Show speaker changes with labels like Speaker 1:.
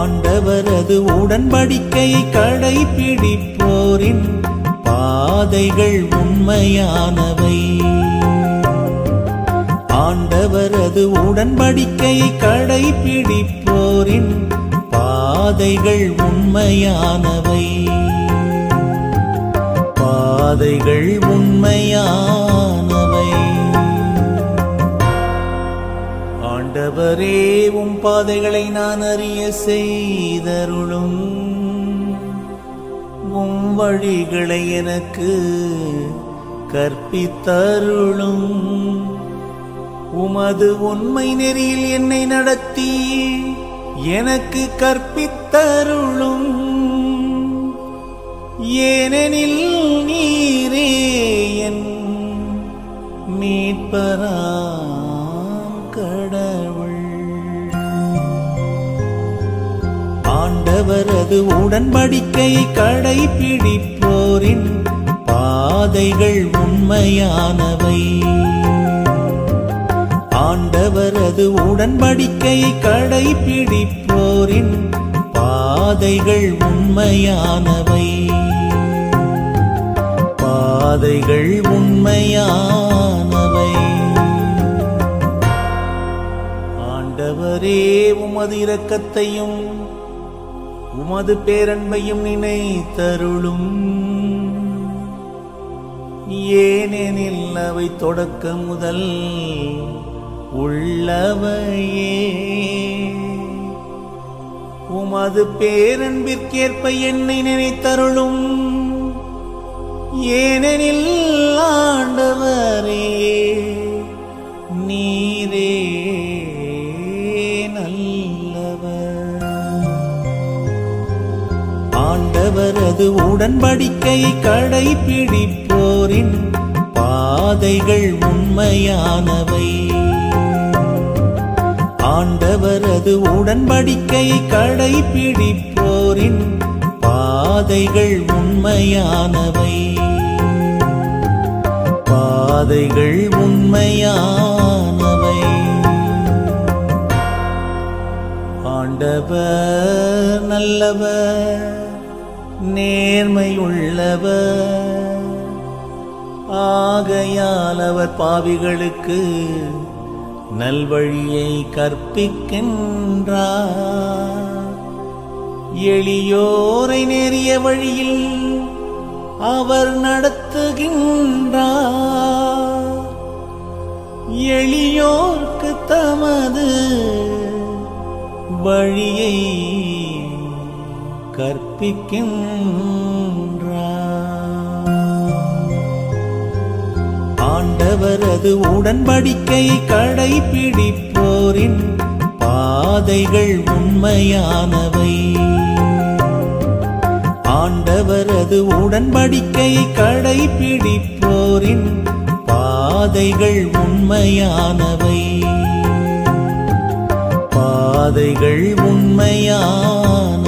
Speaker 1: ஆண்டவரது உடன்படிக்கையை கடைபிடிப்போரின் பாதைகள் உண்மையானவை ஆண்டவரது உடன்படிக்கையை கடைபிடிப்போரின் பாதைகள் உண்மையானவை பாதைகள் உண்மையானவை ஆண்டவரே உம் பாதைகளை நான் அறிய செய்தருளும் உம் வழிகளை எனக்கு கற்பித்தருளும் உமது உண்மை நெறியில் என்னை நடத்தி எனக்கு கற்பித்தருளும் ஏனெனில் நீரே என் மீட்பராம் கடவுள் ஆண்டவரது உடன்படிக்கையை கடைபிடிப்போரின் பாதைகள் உண்மையானவை ஆண்டவரது உடன்படிக்கையை கடைபிடிப்போரின் பாதைகள் உண்மையானவை பாதைகள் உண்மையானவை ஆண்டவரே உமது இரக்கத்தையும் உமது பேரன்பையும் நினைத்தருளும் ஏனெனில் அவை தொடக்க முதல் உள்ளவையே உமது பேரன்பிற்கேற்ப என்னை நினைத்தருளும் ஏனெனில் ஆண்டவரே நீரே நல்லவர் ஆண்டவரது உடன்படிக்கையை கடைபிடிப்போரின் பாதைகள் உண்மையானவை ஆண்டவரது உடன்படிக்கையை கடைபிடிப்போரின் பாதைகள் உண்மையானவை பாதைகள் உண்மையானவை ஆண்டவர் நல்லவர் நேர்மையுள்ளவர் ஆகையால் அவர் பாவிகளுக்கு நல்வழியை கற்பிக்கின்றார் எளியோரை நேரிய வழியில் அவர் நடத்துகின்றார் எளியோர்க்கு தமது வழியை கற்பிக்கின்றார் ஆண்டவரது உடன்படிக்கையை கடைபிடிப்போரின் பாதைகள் உண்மையானவை ஆண்டவரது உடன்படிக்கையை கடைபிடிப்போரின் பாதைகள் உண்மையானவை பாதைகள் உண்மையானவை